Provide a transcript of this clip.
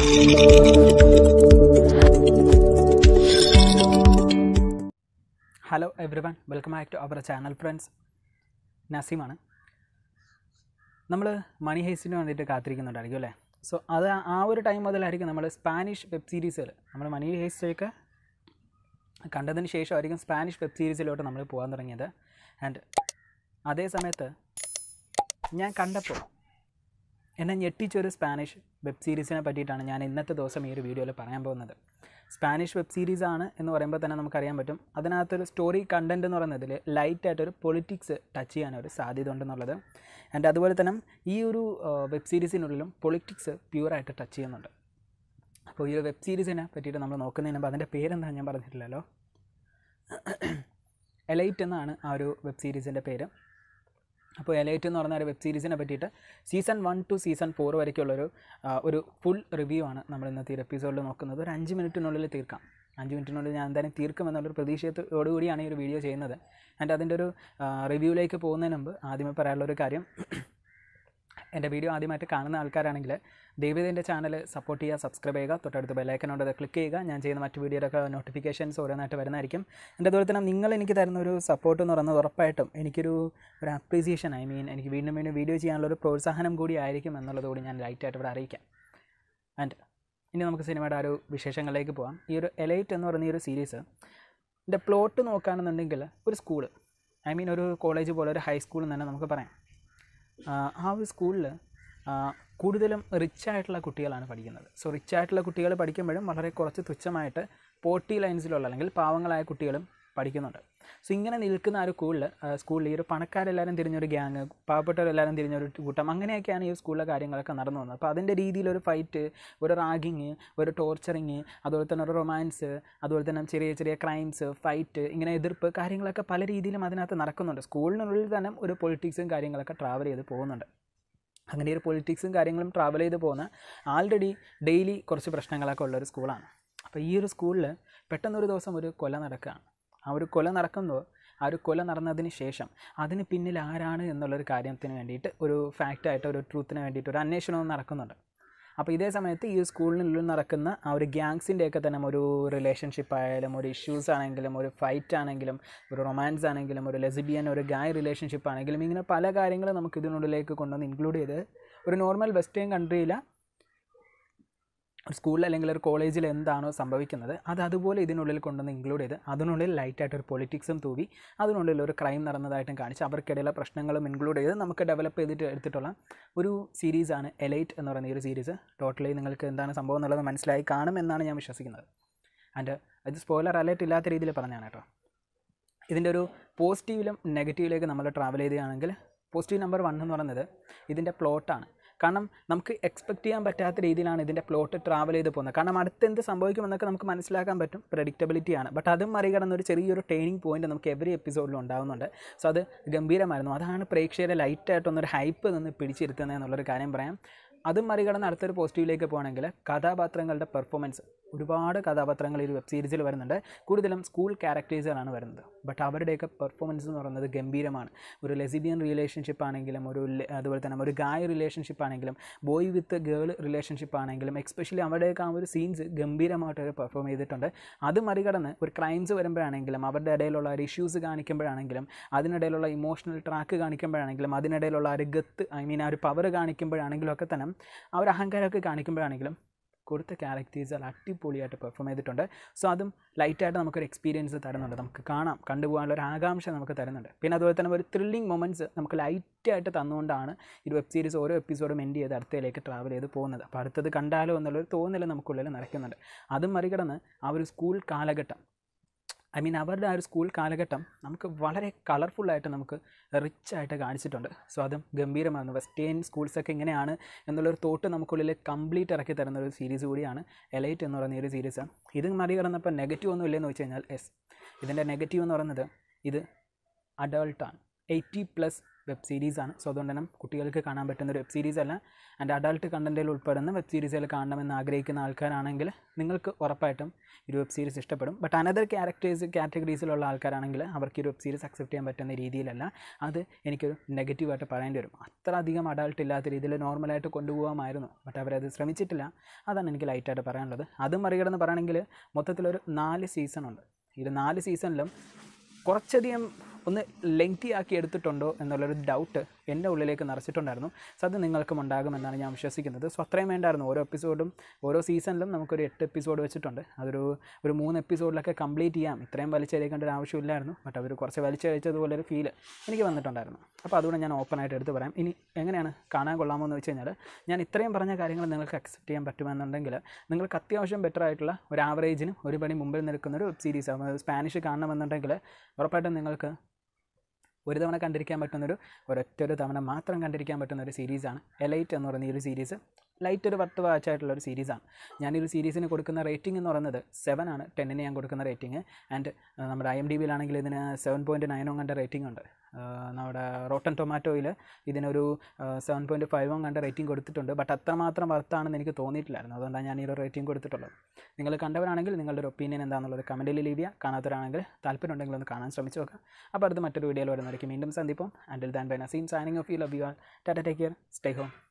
hello everyone welcome back to our channel friends നസീമാണ് നമ്മൾ money ഹേസ്റ്റിന് വേണ്ടിയിട്ട് കാത്തിരിക്കുന്നുണ്ടായിരിക്കും അല്ലേ സോ അത് ആ ഒരു ടൈം മുതലായിരിക്കും നമ്മൾ സ്പാനിഷ് വെബ് സീരീസുകൾ നമ്മൾ മണി ഹേസ്റ്റൊക്കെ കണ്ടതിന് ശേഷമായിരിക്കും സ്പാനിഷ് വെബ് സീരീസിലോട്ട് നമ്മൾ പോകാൻ തുടങ്ങിയത് ആൻഡ് അതേ സമയത്ത് ഞാൻ കണ്ടപ്പോൾ എന്നെ ഞെട്ടിച്ചൊരു സ്പാനിഷ് വെബ് സീരീസിനെ പറ്റിയിട്ടാണ് ഞാൻ ഇന്നത്തെ ദിവസം ഈ ഒരു വീഡിയോയിൽ പറയാൻ പോകുന്നത് സ്പാനിഷ് വെബ് സീരീസ് ആണ് എന്ന് പറയുമ്പോൾ തന്നെ നമുക്കറിയാൻ പറ്റും അതിനകത്തൊരു സ്റ്റോറി കണ്ടൻറ് എന്ന് പറയുന്നതിൽ ലൈറ്റായിട്ടൊരു പൊളിറ്റിക്സ് ടച്ച് ചെയ്യാനൊരു സാധ്യത ഉണ്ടെന്നുള്ളത് ആൻഡ് അതുപോലെ തന്നെ ഈ ഒരു വെബ് സീരീസിനുള്ളിലും പൊളിറ്റിക്സ് പ്യൂറായിട്ട് ടച്ച് ചെയ്യുന്നുണ്ട് അപ്പോൾ ഈ ഒരു വെബ് സീരീസിനെ പറ്റിയിട്ട് നമ്മൾ നോക്കുന്നതിന് മുമ്പ് അതിൻ്റെ പേരെന്താ ഞാൻ പറഞ്ഞിട്ടില്ലല്ലോ എലൈറ്റ് എന്നാണ് ആ ഒരു വെബ് സീരീസിൻ്റെ പേര് അപ്പോൾ എലൈറ്റ് എന്ന് പറഞ്ഞ ഒരു വെബ് സീരീസിനെ പറ്റിയിട്ട് season one to season four വരയ്ക്കുള്ളൊരു ആ, ഒരു ഫുൾ റിവ്യൂ ആണ് നമ്മൾ ഇന്നത്തെ ഈ എപ്പിസോഡിൽ നോക്കുന്നത് ഒരു അഞ്ച് മിനിറ്റിനുള്ളിൽ തീർക്കാം അഞ്ച് മിനിറ്റിനുള്ളിൽ ഞാൻ എന്തായാലും തീർക്കുമെന്നുള്ളൊരു പ്രതീക്ഷയോടുകൂടിയാണ് ഈ ഒരു വീഡിയോ ചെയ്യുന്നത് ആൻഡ് അതിൻ്റെ ഒരു റിവ്യൂയിലേക്ക് പോകുന്നതിന് മുമ്പ് ആദ്യമേ പറയാനുള്ളൊരു കാര്യം എൻ്റെ വീഡിയോ ആദ്യമായിട്ട് കാണുന്ന ആൾക്കാരാണെങ്കിൽ ദയവേദ എൻ്റെ ചാനൽ സപ്പോർട്ട് ചെയ്യുക സബ്സ്ക്രൈബ് ചെയ്യുക തൊട്ടടുത്ത് ബെല്ലൈക്കനോട് അത് ക്ലിക്ക് ചെയ്യുക ഞാൻ ചെയ്യുന്ന മറ്റ് വീഡിയോയിലൊക്കെ നോട്ടിഫിക്കേഷൻസ് ഓരോന്നായിട്ട് വരുന്നതായിരിക്കും എൻ്റെ അതുപോലെ തന്നെ നിങ്ങൾ എനിക്ക് തരുന്ന ഒരു സപ്പോർട്ട് എന്ന് പറയുന്നത് ഉറപ്പായിട്ടും എനിക്കൊരു ഒരു അപ്രീസിയേഷൻ ഐ മീൻ എനിക്ക് വീണ്ടും വീണ്ടും വീഡിയോ ചെയ്യാനുള്ള ഒരു പ്രോത്സാഹനം കൂടി ആയിരിക്കും എന്നുള്ളത് കൂടി ഞാൻ ലൈറ്റായിട്ട് ഇവിടെ അറിയിക്കാം ആൻഡ് ഇനി നമുക്ക് സിനിമയുടെ ആ ഒരു വിശേഷങ്ങളിലേക്ക് പോകാം ഈ ഒരു എലൈറ്റ് എന്ന് പറയുന്ന ഈ ഒരു സീരീസ് ഇതിൻ്റെ പ്ലോട്ട് നോക്കുകയാണെന്നുണ്ടെങ്കിൽ ഒരു സ്കൂള് ഐ മീൻ ഒരു കോളേജ് പോലെ ഒരു ഹൈസ്കൂൾ എന്ന് തന്നെ നമുക്ക് പറയാം ആ ആ ഒരു സ്കൂളിൽ കൂടുതലും റിച്ച് ആയിട്ടുള്ള കുട്ടികളാണ് പഠിക്കുന്നത് സോ റിച്ച് ആയിട്ടുള്ള കുട്ടികൾ പഠിക്കുമ്പോഴും വളരെ കുറച്ച് തുച്ഛമായിട്ട് പോർട്ടി ലൈൻസിലുള്ള അല്ലെങ്കിൽ പാവങ്ങളായ കുട്ടികളും പഠിക്കുന്നുണ്ട് സോ ഇങ്ങനെ നിൽക്കുന്ന ആ ഒരു സ്കൂളിൽ സ്കൂളിൽ ഈ ഒരു പണക്കാരെല്ലാവരും തിരിഞ്ഞൊരു ഗ്യാങ് പാവപ്പെട്ടവരെല്ലാവരും തിരിഞ്ഞൊരു കൂട്ടം അങ്ങനെയൊക്കെയാണ് ഈ സ്കൂളിലെ കാര്യങ്ങളൊക്കെ നടന്നു വന്നത് അപ്പോൾ അതിൻ്റെ രീതിയിലൊരു ഫൈറ്റ് ഒരു റാഗിങ് ഒരു ടോർച്ചറിങ് അതുപോലെ തന്നെ ഒരു റൊമാൻസ് അതുപോലെ തന്നെ ചെറിയ ചെറിയ ക്രൈംസ് ഫൈറ്റ് ഇങ്ങനെ എതിർപ്പ് കാര്യങ്ങളൊക്കെ പല രീതിയിലും അതിനകത്ത് നടക്കുന്നുണ്ട് സ്കൂളിനുള്ളിൽ തന്നെ ഒരു പൊളിറ്റിക്സും കാര്യങ്ങളൊക്കെ ട്രാവൽ ചെയ്ത് പോകുന്നുണ്ട് അങ്ങനെ ഒരു പൊളിറ്റിക്സും കാര്യങ്ങളും ട്രാവൽ ചെയ്ത് പോകുന്ന ആൾറെഡി ഡെയിലി കുറച്ച് പ്രശ്നങ്ങളൊക്കെ ഉള്ള ഒരു സ്കൂളാണ് അപ്പോൾ ഈ ഒരു സ്കൂളിൽ പെട്ടെന്നൊരു ദിവസം ഒരു കൊല നടക്കുകയാണ് ആ ഒരു കൊല നടക്കുമ്പോൾ ആ ഒരു കൊല നടന്നതിന് ശേഷം അതിന് പിന്നിൽ ആരാണ് എന്നുള്ളൊരു കാര്യത്തിന് വേണ്ടിയിട്ട് ഒരു ഫാക്റ്റായിട്ട് ഒരു ട്രൂത്തിന് വേണ്ടിയിട്ട് ഒരു അന്വേഷണവും നടക്കുന്നുണ്ട് അപ്പോൾ ഇതേ സമയത്ത് ഈ സ്കൂളിനുള്ളിൽ നടക്കുന്ന ആ ഒരു ഗ്യാങ്സിൻ്റെയൊക്കെ തന്നെ ഒരു റിലേഷൻഷിപ്പ് ആയാലും ഒരു ഇഷ്യൂസ് ആണെങ്കിലും ഒരു ഫൈറ്റ് ആണെങ്കിലും ഒരു റൊമാൻസ് ആണെങ്കിലും ഒരു ലെസിബിയൻ ഒരു ഗായ് റിലേഷൻഷിപ്പ് ആണെങ്കിലും ഇങ്ങനെ പല കാര്യങ്ങളും നമുക്ക് ഇതിനുള്ളിലേക്ക് കൊണ്ടുവന്ന് ഇൻക്ലൂഡ് ചെയ്ത് ഒരു നോർമൽ വെസ്റ്റേൺ കൺട്രിയിൽ ഒരു സ്കൂളിൽ അല്ലെങ്കിൽ ഒരു കോളേജിൽ എന്താണോ സംഭവിക്കുന്നത് അത് അതുപോലെ ഇതിനുള്ളിൽ കൊണ്ടുവന്ന് ഇൻക്ലൂഡ് ചെയ്ത് അതിനുള്ളിൽ ലൈറ്റായിട്ട് ഒരു പൊളിറ്റിക്സും തൂവി അതിനുള്ളിൽ ഒരു ക്രൈം നടന്നതായിട്ടും കാണിച്ച് അവർക്കിടയിലെ പ്രശ്നങ്ങളും ഇൻക്ലൂഡ് ചെയ്ത് നമുക്ക് ഡെവലപ്പ് ചെയ്തിട്ട് എടുത്തിട്ടുള്ള ഒരു സീരീസാണ് എലൈറ്റ് എന്ന് പറയുന്ന ഈ ഒരു സീരീസ് ടോട്ടലി നിങ്ങൾക്ക് എന്താണ് സംഭവം എന്നുള്ളത് മനസ്സിലായി കാണുമെന്നാണ് ഞാൻ വിശ്വസിക്കുന്നത് ആൻഡ് ഇത് സ്പോയിലർ അലേർട്ട് ഇല്ലാത്ത രീതിയിൽ പറഞ്ഞാണ് കേട്ടോ ഇതിൻ്റെ ഒരു പോസിറ്റീവിലും നെഗറ്റീവിലേക്ക് നമ്മൾ ട്രാവൽ ചെയ്യുകയാണെങ്കിൽ പോസിറ്റീവ് നമ്പർ വൺ എന്ന് പറയുന്നത് ഇതിൻ്റെ പ്ലോട്ടാണ് കാരണം നമുക്ക് എക്സ്പെക്ട് ചെയ്യാൻ പറ്റാത്ത രീതിയിലാണ് ഇതിൻ്റെ പ്ലോട്ട് ട്രാവൽ ചെയ്ത് പോകുന്നത് കാരണം അടുത്ത് എന്ത് സംഭവിക്കുമെന്നൊക്കെ നമുക്ക് മനസ്സിലാക്കാൻ പറ്റും പ്രഡിക്റ്റബിലിറ്റിയാണ് ബട്ട് അതും മറികടന്ന് ഒരു ചെറിയൊരു ടേണിംഗ് പോയിന്റ് നമുക്ക് എവറി എപ്പിസോഡിലും ഉണ്ടാകുന്നുണ്ട് സോ അത് ഗംഭീരമായിരുന്നു അതാണ് പ്രേക്ഷകരെ ലൈറ്റായിട്ടൊന്നൊരു ഹൈപ്പ് നിന്ന് പിടിച്ചിരുത്തുന്നത് എന്നുള്ളൊരു കാര്യം പറയാം അതും മറികടന്ന് അടുത്തൊരു പോസിറ്റീവിലേക്ക് പോകുകയാണെങ്കിൽ കഥാപാത്രങ്ങളുടെ പെർഫോമൻസ് ഒരുപാട് കഥാപാത്രങ്ങൾ ഈ ഒരു വെബ് സീരീസിൽ വരുന്നുണ്ട് കൂടുതലും സ്കൂൾ ക്യാരക്ടേഴ്സുകളാണ് വരുന്നത് ബട്ട് അവരുടെയൊക്കെ പെർഫോമൻസ് എന്ന് പറയുന്നത് ഗംഭീരമാണ് ഒരു ലെസിബിയൻ റിലേഷൻഷിപ്പ് ആണെങ്കിലും ഒരു ലെ- അതുപോലെ തന്നെ ഒരു ഗായ് റിലേഷൻഷിപ്പ് ആണെങ്കിലും ബോയ് വിത്ത് ഗേൾ റിലേഷൻഷിപ്പ് ആണെങ്കിലും എക്സ്പെഷ്യലി അവരുടെയൊക്കെ ആ ഒരു സീൻസ് ഗംഭീരമായിട്ട് അവർ പെർഫോം ചെയ്തിട്ടുണ്ട് അത് മറികടന്ന് ഒരു ക്രൈംസ് വരുമ്പോഴാണെങ്കിലും അവരുടെ ഇടയിലുള്ള ഒരു ഇഷ്യൂസ് കാണിക്കുമ്പോഴാണെങ്കിലും അതിനിടയിലുള്ള ഇമോഷണൽ ട്രാക്ക് കാണിക്കുമ്പോഴാണെങ്കിലും അതിനിടയിലുള്ള ആ ഒരു ഗത്ത് ഐ മീൻ ആ ഒരു പവർ കാണിക്കുമ്പോഴാണെങ്കിലും ഒക്കെ തന്നെ ആ ഒരു അഹങ്കാരമൊക്കെ കാണിക്കുമ്പോഴാണെങ്കിലും കൊടുത്ത ക്യാരക്ടേഴ്സ് അടിപൊളിയായിട്ട് പെർഫോം ചെയ്തിട്ടുണ്ട് സോ അതും ലൈറ്റായിട്ട് നമുക്കൊരു എക്സ്പീരിയൻസ് തരുന്നുണ്ട് നമുക്ക് കാണാം കണ്ടുപോകാനുള്ള ഒരു ആകാംക്ഷ നമുക്ക് തരുന്നുണ്ട് പിന്നെ അതുപോലെ തന്നെ ഒരു ത്രില്ലിംഗ് മൊമെൻറ്റ്സ് നമുക്ക് ലൈറ്റായിട്ട് തന്നുകൊണ്ടാണ് ഈ വെബ് സീരീസ് ഓരോ എപ്പിസോഡും എൻഡ് ചെയ്ത് അടുത്തതിലേക്ക് ട്രാവൽ ചെയ്ത് പോകുന്നത് അപ്പോൾ അടുത്തത് കണ്ടാലോ എന്നുള്ളൊരു തോന്നൽ നമുക്കുള്ളിൽ നടക്കുന്നുണ്ട് അതും മറികടന്ന് ആ ഒരു സ്കൂൾ കാലഘട്ടം ഐ മീൻ അവരുടെ ആ ഒരു സ്കൂൾ കാലഘട്ടം നമുക്ക് വളരെ കളർഫുള്ളായിട്ട് നമുക്ക് റിച്ച് ആയിട്ട് കാണിച്ചിട്ടുണ്ട് സോ അതും ഗംഭീരമായിരുന്നു വെസ്റ്റേൺ സ്കൂൾസൊക്കെ എങ്ങനെയാണ് എന്നുള്ളൊരു തോട്ട് നമുക്കുള്ളിൽ കംപ്ലീറ്റ് ഇറക്കി തരുന്ന ഒരു സീരീസ് കൂടിയാണ് എലൈറ്റ് എന്ന് പറയുന്ന ഈ ഒരു സീരീസ് ഇത് മറികടന്നപ്പോൾ നെഗറ്റീവ് ഒന്നും ഇല്ലെന്ന് വെച്ച് കഴിഞ്ഞാൽ എസ് ഇതിൻ്റെ നെഗറ്റീവ് എന്ന് പറയുന്നത് ഇത് അഡൾട്ടാണ് എയ്റ്റി പ്ലസ് വെബ് സീരീസാണ് സോ അതുകൊണ്ട് തന്നെ കുട്ടികൾക്ക് കാണാൻ പറ്റുന്ന ഒരു വെബ് സീരീസ് അല്ല ആൻഡ് അഡൾട്ട് കണ്ടൻറ്റിൽ ഉൾപ്പെടുന്ന വെബ് സീരീസുകൾ കാണണമെന്ന് ആഗ്രഹിക്കുന്ന ആൾക്കാരാണെങ്കിൽ നിങ്ങൾക്ക് ഉറപ്പായിട്ടും ഈ വെബ് സീരീസ് ഇഷ്ടപ്പെടും ബട്ട് അനദർ ക്യാരക്ടേഴ്സ് കാറ്റഗറീസിലുള്ള ആൾക്കാരാണെങ്കിൽ അവർക്ക് ഈ വെബ് സീരീസ് അക്സെപ്റ്റ് ചെയ്യാൻ പറ്റുന്ന രീതിയിലല്ല അത് എനിക്കൊരു നെഗറ്റീവായിട്ട് പറയേണ്ടി വരും അത്ര അധികം അഡൾട്ട് ഇല്ലാത്ത രീതിയിൽ നോർമലായിട്ട് കൊണ്ടുപോകാമായിരുന്നു ബട്ട് അവരത് ശ്രമിച്ചിട്ടില്ല അതാണ് എനിക്ക് ലൈറ്റായിട്ട് പറയാനുള്ളത് അത് മറികടന്ന് പറയുകയാണെങ്കിൽ മൊത്തത്തിലൊരു നാല് സീസൺ ഉണ്ട് ഇത് നാല് സീസണിലും കുറച്ചധികം ഒന്ന് ലെങ്തി ആക്കി എടുത്തിട്ടുണ്ടോ എന്നുള്ളൊരു ഡൗട്ട് എൻ്റെ ഉള്ളിലേക്ക് നിറച്ചിട്ടുണ്ടായിരുന്നു സോ അത് നിങ്ങൾക്കും ഉണ്ടാകുമെന്നാണ് ഞാൻ വിശ്വസിക്കുന്നത് സോ അത്രയും വേണ്ടായിരുന്നു ഓരോ എപ്പിസോഡും ഓരോ സീസണിലും നമുക്കൊരു എട്ട് എപ്പിസോഡ് വെച്ചിട്ടുണ്ട് അതൊരു ഒരു മൂന്ന് എപ്പിസോഡിലൊക്കെ കംപ്ലീറ്റ് ചെയ്യാം ഇത്രയും വലിച്ചഴിക്കേണ്ട ഒരു ആവശ്യമില്ലായിരുന്നു ബട്ട് അവർ കുറച്ച് വലിച്ചഴിച്ചതുപോലെ ഒരു ഫീൽ എനിക്ക് വന്നിട്ടുണ്ടായിരുന്നു അപ്പോൾ അതുകൊണ്ട് ഞാൻ ഓപ്പണായിട്ട് എടുത്ത് പറയാം ഇനി എങ്ങനെയാണ് കാണാൻ കൊള്ളാമോ എന്ന് വെച്ച് കഴിഞ്ഞാൽ ഞാൻ ഇത്രയും പറഞ്ഞ കാര്യങ്ങൾ നിങ്ങൾക്ക് അക്സെപ്റ്റ് ചെയ്യാൻ പറ്റുമെന്നുണ്ടെങ്കിൽ നിങ്ങൾക്ക് അത്യാവശ്യം ബെറ്റർ ആയിട്ടുള്ള ഒരു ആവറേജിനും ഒരു പണി മുമ്പിൽ നിൽക്കുന്ന ഒരു വെബ് സീരീസ് സ്പാനിഷ് കാണണമെന്നുണ്ടെങ്കിൽ ഉറപ്പായിട്ടും നിങ്ങൾക്ക് ഒരു തവണ കണ്ടിരിക്കാൻ പറ്റുന്നൊരു ഒരൊറ്റ ഒരു തവണ മാത്രം കണ്ടിരിക്കാൻ പറ്റുന്ന ഒരു സീരീസാണ് എലൈറ്റ് എന്ന് പറയുന്ന ഈ ഒരു സീരീസ് ലൈറ്റ് ഒരു പത്ത് വാച്ചായിട്ടുള്ള ഒരു സീരീസാണ് ഞാൻ ഈ ഒരു സീരീസിന് കൊടുക്കുന്ന റേറ്റിംഗ് എന്ന് പറയുന്നത് സെവൻ ആണ് ടെന്നിന് ഞാൻ കൊടുക്കുന്ന റേറ്റിംഗ് ആൻഡ് നമ്മുടെ ഐ എം ഡി ബിയിലാണെങ്കിൽ ഇതിന് സെവൻ പോയിൻറ്റ് നയനോ കണ്ട റേറ്റിംഗ് ഉണ്ട് ആ, നമ്മുടെ റോട്ടൻ ടൊമാറ്റോയിൽ ഇതിനൊരു സെവൻ പോയിൻറ്റ് ഫൈവും കണ്ട റേറ്റിംഗ് കൊടുത്തിട്ടുണ്ട് ബട്ട് അത്രമാത്രം വർത്താണെന്ന് എനിക്ക് തോന്നിയിട്ടില്ലായിരുന്നു അതുകൊണ്ടാണ് ഞാൻ ഈ ഒരു റേറ്റിംഗ് കൊടുത്തിട്ടുള്ളത് നിങ്ങൾ കണ്ടവരാണെങ്കിൽ നിങ്ങളുടെ ഒരു ഒപ്പീനിയൻ എന്താണെന്നുള്ളത് കമൻറ്റിൽ ലീവ് ചെയ്യുക കാണാത്തവരാണെങ്കിൽ താല്പര്യം ഉണ്ടെങ്കിൽ ഒന്ന് കാണാൻ ശ്രമിച്ചു നോക്കാം അപ്പോൾ അടുത്ത മറ്റൊരു വീഡിയോയിൽ വരുന്നതായിരിക്കും വീണ്ടും സന്ദിപ്പം ആൻഡിൽ ദാൻ by Naseem signing off you love you all tata take care stay home